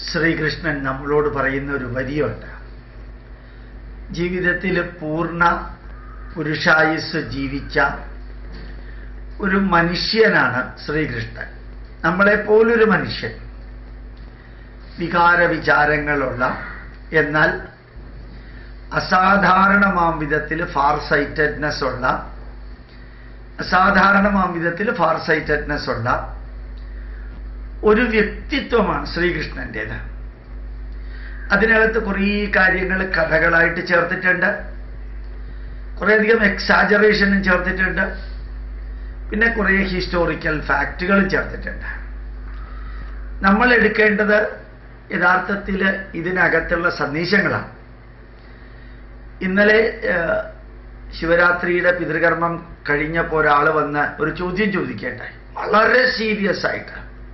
ശ്രീകൃഷ്ണൻ നമ്മളോട് പറയുന്ന ഒരു വരിയുണ്ട് ജീവിതത്തിൽ പൂർണ്ണ പുരുഷായുസ് ജീവിച്ച ഒരു മനുഷ്യനാണ് ശ്രീകൃഷ്ണൻ നമ്മളെപ്പോലൊരു മനുഷ്യൻ വികാര വിചാരങ്ങളുള്ള എന്നാൽ അസാധാരണമാം വിധത്തിൽ ഫാർ സൈറ്റഡ്നെസ് ഉള്ള അസാധാരണമാം വിധത്തിൽ ഫാർ സൈറ്റഡ്നെസ് ഉള്ള ഒരു വ്യക്തിത്വമാണ് ശ്രീകൃഷ്ണൻ്റേത് അതിനകത്ത് കുറേ കാര്യങ്ങൾ കഥകളായിട്ട് ചേർത്തിട്ടുണ്ട് കുറേയധികം എക്സാജറേഷനും ചേർത്തിട്ടുണ്ട് പിന്നെ കുറേ ഹിസ്റ്റോറിക്കൽ ഫാക്റ്റുകളും ചേർത്തിട്ടുണ്ട് നമ്മൾ എടുക്കേണ്ടത് യഥാർത്ഥത്തിൽ ഇതിനകത്തുള്ള സന്ദേശങ്ങളാണ് ഇന്നലെ ഏഹ്, ശിവരാത്രിയുടെ പിതൃകർമ്മം കഴിഞ്ഞപ്പോൾ ഒരാൾ വന്ന് ഒരു ചോദ്യം ചോദിക്കേണ്ടായി വളരെ സീരിയസ് ആയിട്ട്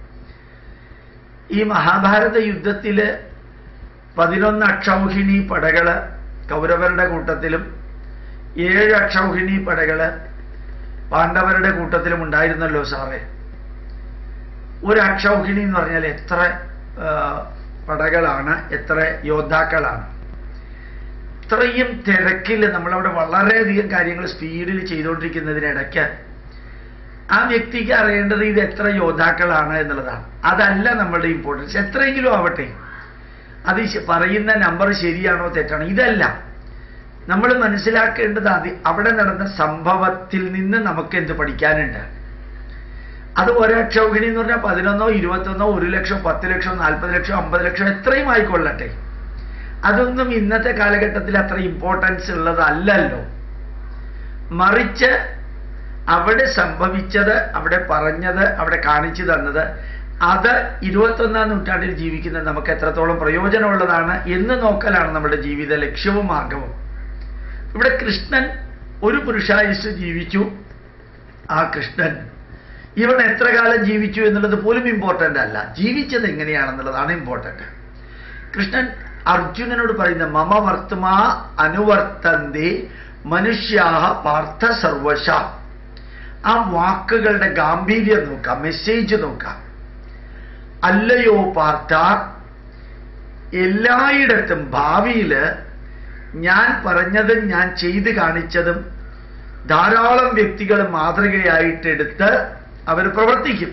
ഈ മഹാഭാരത യുദ്ധത്തില് പതിനൊന്ന് അക്ഷൗഹിണി പടകള് കൗരവരുടെ കൂട്ടത്തിലും ഏഴ് അക്ഷൗഹിണി പടകള് പാണ്ഡവരുടെ കൂട്ടത്തിലും ഉണ്ടായിരുന്നല്ലോ സാറേ ഒരു അക്ഷൗഹിണി എന്ന് പറഞ്ഞാൽ എത്ര ആ, പടകളാണ് എത്ര യോദ്ധാക്കളാണ് ഇത്രയും തിരക്കിൽ നമ്മളവിടെ വളരെയധികം കാര്യങ്ങൾ സ്പീഡിൽ ചെയ്തുകൊണ്ടിരിക്കുന്നതിനിടയ്ക്ക് ആ വ്യക്തിക്ക് അറിയേണ്ടത് ഇത് എത്ര യോദ്ധാക്കളാണ് എന്നുള്ളതാണ് അതല്ല നമ്മളുടെ ഇമ്പോർട്ടൻസ് എത്രയെങ്കിലും ആവട്ടെ അത് ശ- പറയുന്ന നമ്പർ ശരിയാണോ തെറ്റാണോ ഇതല്ല നമ്മൾ മനസ്സിലാക്കേണ്ടത് അത് അവിടെ നടന്ന സംഭവത്തിൽ നിന്ന് നമുക്ക് എന്ത് പഠിക്കാനുണ്ട് അത് ഒരക്ഷൗഹിണി എന്ന് പറഞ്ഞാൽ പതിനൊന്നോ ഇരുപത്തൊന്നോ ഒരു ലക്ഷം പത്ത് ലക്ഷം നാൽപ്പത് ലക്ഷം അമ്പത് ലക്ഷം എത്രയും ആയിക്കൊള്ളട്ടെ അതൊന്നും ഇന്നത്തെ കാലഘട്ടത്തിൽ അത്ര ഇമ്പോർട്ടൻസ് ഉള്ളതല്ലല്ലോ മറിച്ച് അവിടെ സംഭവിച്ചത് അവിടെ പറഞ്ഞത് അവിടെ കാണിച്ചു തന്നത് അത് ഇരുപത്തൊന്നാം നൂറ്റാണ്ടിൽ ജീവിക്കുന്ന നമുക്ക് എത്രത്തോളം പ്രയോജനമുള്ളതാണ് എന്ന് നോക്കലാണ് നമ്മുടെ ജീവിത ലക്ഷ്യവും മാർഗവും ഇവിടെ കൃഷ്ണൻ ഒരു പുരുഷായുസ് ജീവിച്ചു ആ കൃഷ്ണൻ ഇവൻ എത്ര കാലം ജീവിച്ചു എന്നുള്ളത് പോലും ഇമ്പോർട്ടൻ്റ് അല്ല ജീവിച്ചത് എങ്ങനെയാണെന്നുള്ളതാണ് ഇമ്പോർട്ടൻ്റ് കൃഷ്ണൻ അർജുനനോട് പറയുന്ന മമ വർത്തമാ അനുവർത്തന്തി മനുഷ്യാഹ പാർത്ഥ സർവശ ആ വാക്കുകളുടെ ഗാംഭീര്യം നോക്കാം മെസ്സേജ് നോക്കാം അല്ലയോ പാർത്ഥ എല്ലായിടത്തും ഭാവിയില് ഞാൻ പറഞ്ഞതും ഞാൻ ചെയ്ത് കാണിച്ചതും ധാരാളം വ്യക്തികൾ മാതൃകയായിട്ടെടുത്ത് അവർ പ്രവർത്തിക്കും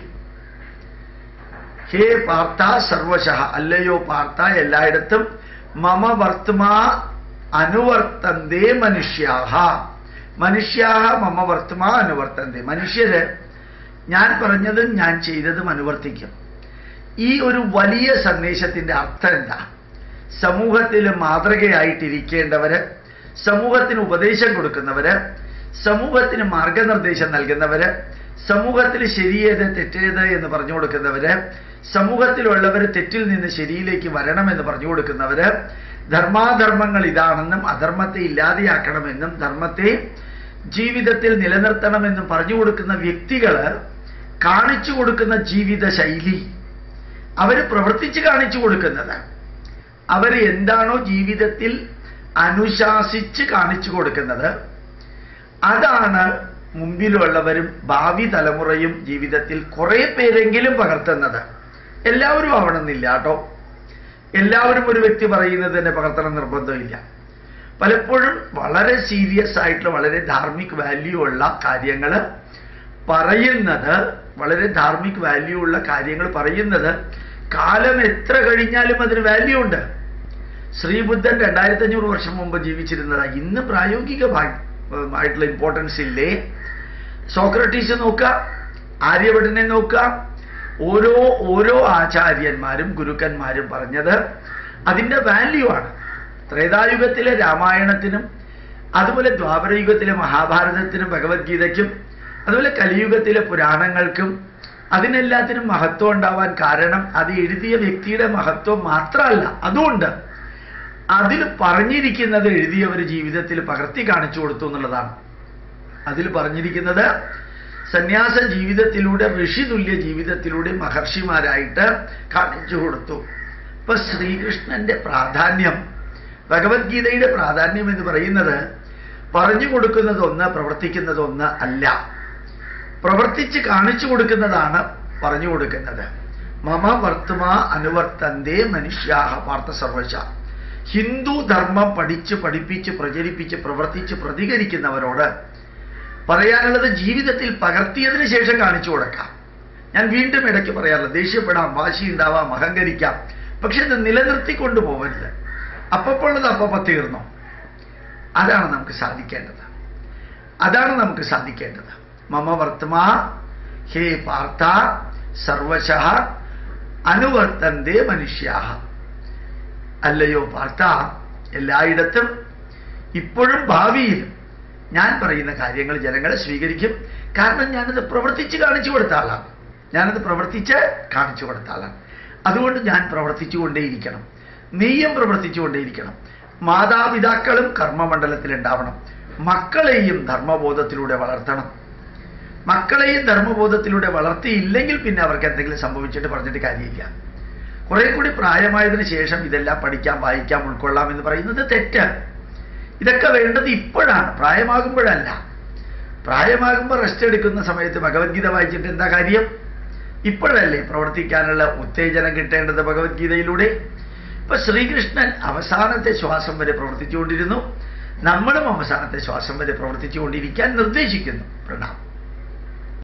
ഹേ പാർത്ത സർവശ അല്ലയോ പാർത്ത എല്ലായിടത്തും മമ വർത്തമാ അനുവർത്തന്തേ മനുഷ്യാഹ മനുഷ്യാഹ മമ വർത്തമാ അനുവർത്തന്തേ മനുഷ്യര് ഞാൻ പറഞ്ഞതും ഞാൻ ചെയ്തതും അനുവർത്തിക്കും ഈ ഒരു വലിയ സന്ദേശത്തിന്റെ അർത്ഥം എന്താ സമൂഹത്തിൽ മാതൃകയായിട്ടിരിക്കേണ്ടവര് സമൂഹത്തിന് ഉപദേശം കൊടുക്കുന്നവര് സമൂഹത്തിന് മാർഗനിർദ്ദേശം നൽകുന്നവര് സമൂഹത്തിൽ ശരിയേത് തെറ്റേത് എന്ന് പറഞ്ഞു കൊടുക്കുന്നവര് സമൂഹത്തിലുള്ളവർ തെറ്റിൽ നിന്ന് ശരിയിലേക്ക് വരണമെന്ന് പറഞ്ഞു കൊടുക്കുന്നവര് ധർമാധർമ്മങ്ങൾ ഇതാണെന്നും അധർമ്മത്തെ ഇല്ലാതെയാക്കണമെന്നും ധർമ്മത്തെ ജീവിതത്തിൽ നിലനിർത്തണമെന്നും പറഞ്ഞു കൊടുക്കുന്ന വ്യക്തികള് കാണിച്ചു കൊടുക്കുന്ന ജീവിത ശൈലി അവർ പ്രവർത്തിച്ച് കാണിച്ചു കൊടുക്കുന്നത് അവർ എന്താണോ ജീവിതത്തിൽ അനുശാസിച്ച് കാണിച്ചു കൊടുക്കുന്നത് അതാണ് മുമ്പിലുള്ളവരും ഭാവി തലമുറയും ജീവിതത്തിൽ കുറെ പേരെങ്കിലും പകർത്തുന്നത് എല്ലാവരും ആവണമെന്നില്ല കേട്ടോ എല്ലാവരും ഒരു വ്യക്തി പറയുന്നത് തന്നെ പകർത്തണം നിർബന്ധമില്ല പലപ്പോഴും വളരെ സീരിയസ് ആയിട്ടുള്ള വളരെ ധാർമ്മിക് വാല്യൂ ഉള്ള കാര്യങ്ങൾ പറയുന്നത് വളരെ ധാർമ്മിക് വാല്യൂ ഉള്ള കാര്യങ്ങൾ പറയുന്നത് കാലം എത്ര കഴിഞ്ഞാലും അതിന് വാല്യൂ ഉണ്ട് ശ്രീബുദ്ധൻ രണ്ടായിരത്തി അഞ്ഞൂറ് വർഷം മുമ്പ് ജീവിച്ചിരുന്നതാ ഇന്ന് പ്രായോഗികമായി ആയിട്ടുള്ള ഇമ്പോർട്ടൻസ് ഇല്ലേ സോക്രട്ടീസ് നോക്കുക ആര്യഭടനെ നോക്കുക ഓരോ ഓരോ ആചാര്യന്മാരും ഗുരുക്കന്മാരും പറഞ്ഞത് അതിൻ്റെ വാല്യൂ ആണ് ത്രേതായുഗത്തിലെ രാമായണത്തിനും അതുപോലെ ദ്വാപരയുഗത്തിലെ മഹാഭാരതത്തിനും ഭഗവത്ഗീതയ്ക്കും അതുപോലെ കലിയുഗത്തിലെ പുരാണങ്ങൾക്കും അതിനെല്ലാത്തിനും മഹത്വം ഉണ്ടാവാൻ കാരണം അത് എഴുതിയ വ്യക്തിയുടെ മഹത്വം മാത്രമല്ല അതുകൊണ്ട് അതിൽ പറഞ്ഞിരിക്കുന്നത് എഴുതിയവർ ജീവിതത്തിൽ പകർത്തി കാണിച്ചു കൊടുത്തു എന്നുള്ളതാണ് അതിൽ പറഞ്ഞിരിക്കുന്നത് സന്യാസ ജീവിതത്തിലൂടെ ഋഷിതുല്യ ജീവിതത്തിലൂടെ മഹർഷിമാരായിട്ട് കാണിച്ചു കൊടുത്തു ഇപ്പൊ ശ്രീകൃഷ്ണന്റെ പ്രാധാന്യം ഭഗവത്ഗീതയുടെ പ്രാധാന്യം എന്ന് പറയുന്നത് പറഞ്ഞു കൊടുക്കുന്നത് ഒന്ന് പ്രവർത്തിക്കുന്നത് ഒന്ന് അല്ല പ്രവർത്തിച്ച് കാണിച്ചു കൊടുക്കുന്നതാണ് പറഞ്ഞു കൊടുക്കുന്നത് മമ വർത്തമാ അനുവർത്തന്തേ മനുഷ്യാഹ പാർത്ഥ സർവശ ഹിന്ദു ധർമ്മം പഠിച്ച് പഠിപ്പിച്ച് പ്രചരിപ്പിച്ച് പ്രവർത്തിച്ച് പ്രതികരിക്കുന്നവരോട് പറയാനുള്ളത് ജീവിതത്തിൽ പകർത്തിയതിന് ശേഷം കാണിച്ചു കൊടുക്കാം ഞാൻ വീണ്ടും ഇടയ്ക്ക് പറയാറില്ല ദേഷ്യപ്പെടാം വാശി ഉണ്ടാവാം അഹങ്കരിക്കാം പക്ഷെ ഇത് നിലനിർത്തിക്കൊണ്ടു പോകരുത് അപ്പപ്പോഴത് അപ്പപ്പ തീർന്നു അതാണ് നമുക്ക് സാധിക്കേണ്ടത് അതാണ് നമുക്ക് സാധിക്കേണ്ടത് മമ വർത്തമാ ഹേ പാർത്ഥ സർവശ അനുവർത്തന്തേ മനുഷ്യാഹ അല്ലയോ പാർത്ഥ എല്ലായിടത്തും ഇപ്പോഴും ഭാവിയിലും ഞാൻ പറയുന്ന കാര്യങ്ങൾ ജനങ്ങളെ സ്വീകരിക്കും കാരണം ഞാനത് പ്രവർത്തിച്ച് കാണിച്ചു കൊടുത്ത ആളാണ് ഞാനത് പ്രവർത്തിച്ച് കാണിച്ചു കൊടുത്ത ആളാണ് അതുകൊണ്ട് ഞാൻ പ്രവർത്തിച്ചു കൊണ്ടേയിരിക്കണം നീയും പ്രവർത്തിച്ചു കൊണ്ടേയിരിക്കണം മാതാപിതാക്കളും കർമ്മമണ്ഡലത്തിൽ ഉണ്ടാവണം മക്കളെയും ധർമ്മബോധത്തിലൂടെ വളർത്തണം മക്കളെയും ധർമ്മബോധത്തിലൂടെ വളർത്തിയില്ലെങ്കിൽ പിന്നെ അവർക്ക് എന്തെങ്കിലും സംഭവിച്ചിട്ട് പറഞ്ഞിട്ട് കാര്യമില്ല കുറെ കൂടി പ്രായമായതിനു ശേഷം ഇതെല്ലാം പഠിക്കാം വായിക്കാം ഉൾക്കൊള്ളാം എന്ന് പറയുന്നത് തെറ്റാണ് ഇതൊക്കെ വേണ്ടത് ഇപ്പോഴാണ് പ്രായമാകുമ്പോഴല്ല പ്രായമാകുമ്പോൾ റെസ്റ്റ് എടുക്കുന്ന സമയത്ത് ഭഗവത്ഗീത വായിച്ചിട്ട് എന്താ കാര്യം ഇപ്പോഴല്ലേ പ്രവർത്തിക്കാനുള്ള ഉത്തേജനം കിട്ടേണ്ടത് ഭഗവത്ഗീതയിലൂടെ ഇപ്പൊ ശ്രീകൃഷ്ണൻ അവസാനത്തെ ശ്വാസം വരെ പ്രവർത്തിച്ചുകൊണ്ടിരുന്നു നമ്മളും അവസാനത്തെ ശ്വാസം വരെ പ്രവർത്തിച്ചുകൊണ്ടിരിക്കാൻ നിർദ്ദേശിക്കുന്നു പ്രണാം